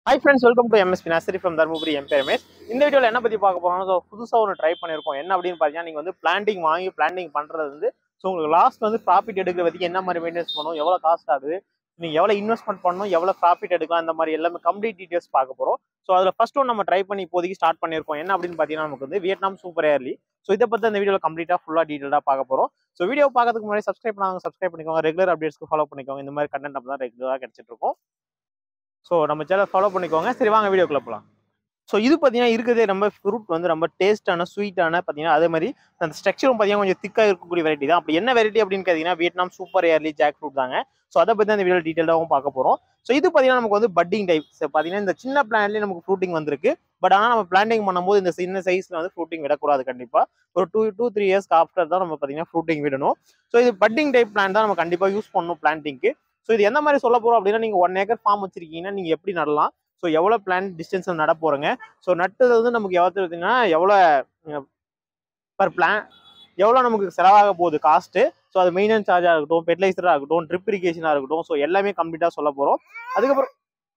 hi friends welcome to MSP nursery from Dharmapuri எம் பேர் ரமேஷ் இந்த வீடியோவில் என்ன பற்றி பார்க்க போறோம்னா ஸோ புதுசாக ஒன்று ட்ரை பண்ணியிருக்கோம் என்ன அப்படின்னு பார்த்தீங்கன்னா நீங்கள் வந்து பிளான்டிங் வாங்கி பிளான்டிங் பண்ணுறது வந்து ஸோ உங்களுக்கு லாஸ்ட் வந்து ப்ராஃபிட் எடுக்கிற வரைக்கும் என்ன மாதிரி மெயின்டெனன்ஸ் பண்ணணும் எவ்வளோ காஸ்ட் ஆகுது நீங்கள் எவ்வளோ இன்வெஸ்ட்மெண்ட் பண்ணணும் எவ்வளோ ப்ராஃபிட் எடுக்கலாம் இந்த மாதிரி எல்லாமே கம்ப்ளீட் டீட்டெயில்ஸ் பார்க்க போகிறோம் ஸோ அதில் ஃபர்ஸ்ட் ஒன் நம்ம ட்ரை பண்ணி இப்போதைக்கு ஸ்டார்ட் பண்ணியிருக்கோம் என்ன அப்படின்னு பார்த்தீங்கன்னா நமக்கு வந்து வியட்நாம் சூப்பர் ஏர்லி ஸோ இதை பற்றி அந்த வீடியோவில் கம்ப்ளீட்டாக ஃபுல்லாக டீட்டெயிலாக பார்க்க போகிறோம் ஸோ வீடியோ பார்க்கறதுக்கு முன்னாடி சப்ஸ்கிரைப் பண்ணாங்க சப்ஸ்கிரைப் பண்ணிக்கோங்க ரெகுலர் அப்டேட்ஸ்க்கு ஃபாலோ பண்ணிக்கோங்க இந்த மாதிரி கண்டென்ட் நம்ம தான் ரெகுலராக கிடைச்சிட்டு இருக்கும் ஸோ நம்ம சேனல் ஃபாலோ பண்ணிக்கோங்க சரி வாங்க வீடியோக்குள்ள போகலாம் ஸோ இது பார்த்தீங்கன்னா இருக்கிறதே ரொம்ப ஃப்ரூட் வந்து ரொம்ப டேஸ்டான ஸ்வீட்டான பார்த்தீங்கன்னா அதே மாதிரி அந்த ஸ்ட்ரக்சரும் பார்த்தீங்கன்னா கொஞ்சம் திக்காக இருக்கக்கூடிய வெரைட்டி தான் அப்படி என்ன வெரைட்டி அப்படின்னு கேட்டிங்கன்னா Vietnam super early jackfruit தாங்க ஸோ அதை பற்றி அந்த வீடியோ டீட்டெயிலாகவும் பார்க்க போகிறோம் ஸோ இது பார்த்தீங்கன்னா நமக்கு வந்து பட்டிங் டைப் பார்த்தீங்கன்னா இந்த சின்ன பிளான்லேயே நமக்கு ஃப்ரூட்டிங் வந்திருக்கு பட் ஆனால் நம்ம பிளான்டிங் பண்ணும்போது இந்த சின்ன சைஸில் வந்து ஃப்ரூட்டிங் விடக்கூடாது கண்டிப்பாக ஒரு டூ டூ த்ரீ இயர்ஸ்க்கு ஆஃப்டர் தான் நம்ம பார்த்தீங்கன்னா ஃப்ரூட்டிங் விடணும் ஸோ இது பட்டிங் டைப் பிளான் தான் நம்ம கண்டிப்பாக யூஸ் பண்ணணும் பிளான்டிங்க்கு ஸோ இது எந்த மாதிரி சொல்ல போகிறோம் அப்படின்னா நீங்கள் ஒன் ஏக்கர் ஃபார்ம் வச்சிருக்கீங்கன்னா நீங்கள் எப்படி நடலாம் ஸோ எவ்வளோ பிளான் டிஸ்டன்ஸில் நட போகிறோங்க ஸோ நட்டது வந்து நமக்கு எவ்வளோ பார்த்தீங்கன்னா எவ்வளோ பர் பிளான் எவ்வளோ நமக்கு செலவாக போகுது காஸ்ட்டு ஸோ அது மெயின்டெனன்ஸ் சார்ஜாக இருக்கட்டும் ஃபெர்டிலைசராக இருக்கட்டும் ட்ரிப் இரிகேஷனாக இருக்கட்டும் ஸோ எல்லாமே கம்ப்ளீட்டாக சொல்ல போகிறோம் அதுக்கப்புறம்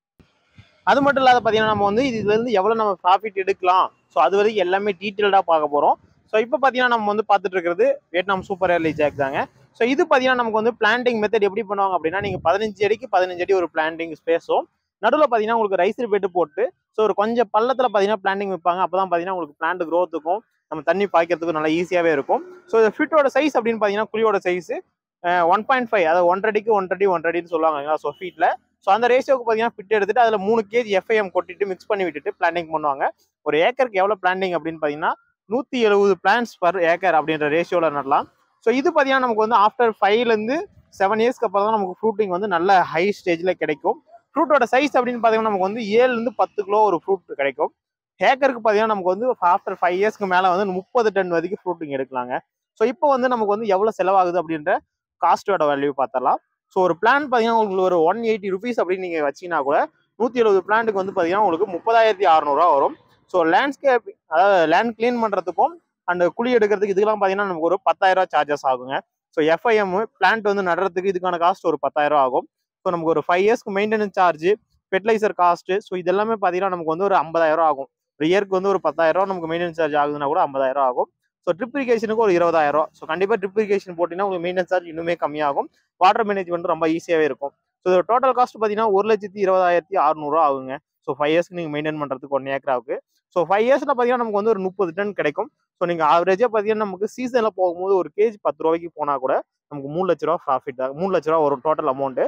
அது மட்டும் இல்லாத பார்த்தீங்கன்னா நம்ம வந்து இதுலேருந்து எவ்வளோ நம்ம ப்ராஃபிட் எடுக்கலாம் ஸோ அது வரைக்கும் எல்லாமே டீட்டெயில்டாக பார்க்க போகிறோம் ஸோ இப்போ பார்த்தீங்கன்னா நம்ம வந்து பார்த்துட்டு இருக்கிறது வியட்நாம் சூப்பர் ஏர்லி ஜாக் தாங்க ஸோ இது பார்த்தீங்கன்னா நமக்கு வந்து பிளான்டிங் மெத்தட் எப்படி பண்ணுவாங்க அப்படின்னா நீங்கள் பதினஞ்சு அடிக்கு பதினஞ்சு அடி ஒரு பிளான்டிங் ஸ்பேஸும் நடுவில் பார்த்தீங்கன்னா உங்களுக்கு ரைஸ் பெட்டு போட்டு ஸோ ஒரு கொஞ்சம் பள்ளத்தில் பார்த்தீங்கன்னா பிளான்டிங் வைப்பாங்க அப்போ தான் பார்த்தீங்கன்னா உங்களுக்கு பிளான்ட் க்ரோத்துக்கும் நம்ம தண்ணி பாய்க்கிறதுக்கும் நல்லா ஈஸியாகவே இருக்கும் ஸோ இந்த ஃபிட்டோட சைஸ் அப்படின்னு பார்த்தீங்கன்னா குழியோட சைஸ் ஒன் பாயிண்ட் ஃபைவ் அதாவது ஒன்றரைக்கு ஒன்றரை ஒன்றரைன்னு சொல்லுவாங்க ஸோ ஃபீட்டில் ஸோ அந்த ரேஷியோக்கு பார்த்தீங்கன்னா ஃபிட் எடுத்துட்டு அதில் மூணு கேஜி எஃப்ஐஎம் கொட்டிட்டு மிக்ஸ் பண்ணி விட்டுட்டு பிளான்டிங் பண்ணுவாங்க ஒரு ஏக்கருக்கு எவ்வளோ பிளான்டிங் அப்படின்னு பார்த்தீங்கன்னா நூற்றி எழுபது பிளான்ஸ் பர் ஏக்கர் அப்படின்ற ரேஷியோவில் நடலாம் ஸோ இது பார்த்தீங்கன்னா நமக்கு வந்து ஆஃப்டர் ஃபைவ்லேருந்து செவன் இயர்ஸ்க்கு அப்புறம் தான் நமக்கு ஃப்ரூட்டிங் வந்து நல்ல ஹை ஸ்டேஜில் கிடைக்கும் ஃப்ரூட்டோட சைஸ் அப்படின்னு பார்த்தீங்கன்னா நமக்கு வந்து ஏழுலேருந்து பத்து கிலோ ஒரு ஃப்ரூட் கிடைக்கும் ஏக்கருக்கு பார்த்தீங்கன்னா நமக்கு வந்து ஆஃப்டர் ஃபைவ் இயர்ஸ்க்கு மேலே வந்து முப்பது டன் வரைக்கும் ஃப்ரூட்டிங் எடுக்கலாங்க ஸோ இப்போ வந்து நமக்கு வந்து எவ்வளோ செலவாகுது அப்படின்ற காஸ்ட்டோட வேல்யூ பார்த்தரலாம் ஸோ ஒரு பிளான் பார்த்தீங்கன்னா உங்களுக்கு ஒரு ஒன் எயிட்டி ருபீஸ் அப்படின்னு நீங்கள் வச்சீங்கன்னா கூட நூற்றி எழுபது பிளான்ட்டுக்கு வந்து பார்த்தீங்கன்னா உங்களுக்கு முப்பதாயிரத்தி அறநூறுவா வரும் ஸோ லேண்ட்ஸ்கேப் அதாவது லேண்ட் க்ளீன் பண்ணுறதுக்கும் அண்ட் குழி எடுக்கிறதுக்கு இதுக்கெல்லாம் பார்த்தீங்கன்னா நமக்கு ஒரு பத்தாயிரம் ரூபா சார்ஜஸ் ஆகுங்க ஸோ எஃப்ஐஎம் பிளான்ட் வந்து நடுறதுக்கு இதுக்கான காஸ்ட் ஒரு பத்தாயிரம் ஆகும் ஸோ நமக்கு ஒரு ஃபைவ் இயர்ஸ்க்கு maintenance charge fertiliser cost so இதெல்லாமே பார்த்தீங்கன்னா நமக்கு வந்து ஒரு ஐம்பதாயிரம் ஆகும் ஒரு இயருக்கு வந்து ஒரு பத்தாயிரம் நமக்கு மெயின்டெனன்ஸ் சார்ஜ் ஆகுதுன்னா கூட ஐம்பதாயிரம் ஆகும் ஸோ ட்ரிப் இரிகேஷனுக்கு ஒரு இருபதாயிரம் ஸோ கண்டிப்பாக ட்ரிப் இரிகேஷன் போட்டிங்கன்னா உங்களுக்கு மெயின்டெனன்ஸ் சார்ஜ் இன்னுமே கம்மியாகும் வாட்டர் மேனேஜ்மெண்ட் ரொம்ப ஈஸியாகவே இருக்கும் ஸோ இதோட டோட்டல் காஸ்ட் பார்த்தீங்கன்னா ஒரு லட்சத்தி இருபதாயிரத்தி அறுநூறுவா ஆகுங்க ஸோ ஃபைவ் இயர்ஸ்க்கு நீங்கள் மெயின்டைன் பண்ணுறதுக்கு ஒன் ஏக்கராவுக்கு ஸோ ஃபைவ் இயர்ஸில் பார்த்தீங்கன்னா நமக்கு வந்து ஒரு முப்பது டன் கிடைக்கும் ஸோ நீங்கள் ஆவரேஜாக பார்த்தீங்கன்னா நமக்கு சீசனில் போகும்போது ஒரு கேஜி பத்து ரூபாய்க்கு போனால் கூட நமக்கு மூணு லட்ச ரூபா ப்ராஃபிட் தான் மூணு லட்ச ரூபா ஒரு டோட்டல் அமௌண்ட்டு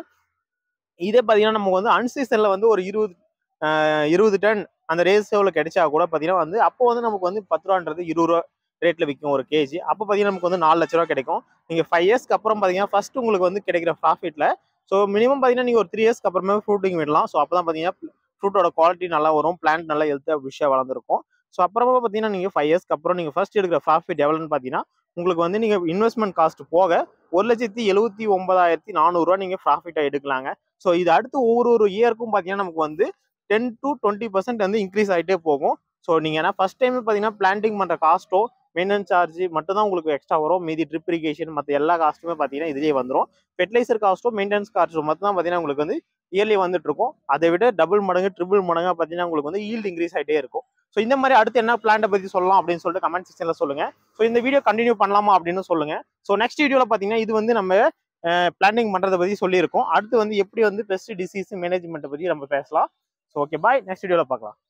இதே பார்த்தீங்கன்னா நமக்கு வந்து அன்சீசனில் வந்து ஒரு இருபது இருபது டன் அந்த ரேஷியோவில் கிடைச்சா கூட பார்த்தீங்கன்னா வந்து அப்போ வந்து நமக்கு வந்து பத்து ரூபான்றது இருபது ரூபா ரேட்டில் விற்கும் ஒரு கேஜி அப்போ பார்த்தீங்கன்னா நமக்கு வந்து நாலு லட்ச ரூபா கிடைக்கும் நீங்கள் ஃபைவ் இயர்ஸ்க்கு அப்புறம் பார்த்தீங்கன்னா ஃபர்ஸ்ட் உங்களுக்கு வந்து கிடைக்கிற ப்ராஃபிட்டில் ஸோ மினிமம் பார்த்தீங்கன்னா நீங்கள் ஒரு த்ரீ இயர்ஸ்க்கு அப்புறமே ஃப்ரூட்டிங் விடலாம் ஸோ அப்போ தான் பார்த்தீங்கன்னா ஃப்ரூட்டோட குவாலிட்டி நல்லா வரும் பிளான்ட் நல்லா ஹெல்த்தாக விஷயம் வளர்ந்துருக்கும் ஸோ அப்புறமா பார்த்தீங்கன்னா நீங்கள் ஃபைவ் இயர்ஸ்க்கு அப்புறம் நீங்கள் ஃபர்ஸ்ட் எடுக்கிற ப்ராஃபிட் எவ்வளோன்னு பார்த்தீங்கன்னா உங்களுக்கு வந்து நீங்கள் இன்வெஸ்ட்மெண்ட் காஸ்ட் போக ஒரு லட்சத்தி எழுபத்தி ஒன்பதாயிரத்தி நானூறுரூவா நீங்கள் ப்ராஃபிட்டாக எடுக்கலாங்க ஸோ இது அடுத்து ஒவ்வொரு ஒரு இயருக்கும் பார்த்தீங்கன்னா நமக்கு வந்து டென் டு டுவெண்ட்டி பர்சன்ட் வந்து இன்க்ரீஸ் ஆகிட்டே போகும் ஸோ நீங்கள் ஏன்னா ஃபஸ்ட் டைம் பார்த்தீங்கன்னா பிளான்டிங் பண்ணுற காஸ்ட்டோ மெயின்டெனன்ஸ் சார்ஜ் மட்டும் தான் உங்களுக்கு எக்ஸ்ட்ரா வரும் மீதி ட்ரிப் இரிகேஷன் மற்ற எல்லா காஸ்ட்டுமே பார்த்தீங்கன்னா இதுலேயே வந்துடும் ஃபெர்டிலைசர் காஸ்ட்டோ மெயின்டெனன்ஸ் காஸ்ட்டோ மட்டும் தான் பார்த்தீங்கன்னா உங்களுக்கு வந்து இயர்லி வந்துட்டு இருக்கும் அதை விட டபுள் மடங்கு ட்ரிபிள் மடங்காக பார்த்தீங்கன்னா உங்களுக்கு வந்து ஈல்டு இன்க்ரீஸ் ஆகிட்டே இருக்கும் ஸோ இந்த மாதிரி அடுத்து என்ன பிளான்ட்டை பற்றி சொல்லலாம் அப்படின்னு சொல்லிட்டு கமெண்ட் செக்ஷனில் சொல்லுங்க ஸோ இந்த வீடியோ கண்டினியூ பண்ணலாமா அப்படின்னு சொல்லுங்க ஸோ நெக்ஸ்ட் வீடியோவில் பார்த்தீங்கன்னா இது வந்து நம்ம பிளானிங் பண்ணுறதை பற்றி சொல்லியிருக்கோம் அடுத்து வந்து எப்படி வந்து பெஸ்ட் டிசீஸ் மேனேஜ்மெண்ட்டை பற்றி நம்ம பேசலாம் ஸோ ஓகே பாய் நெக்ஸ்ட் வீடியோவில் பார்க்கலாம்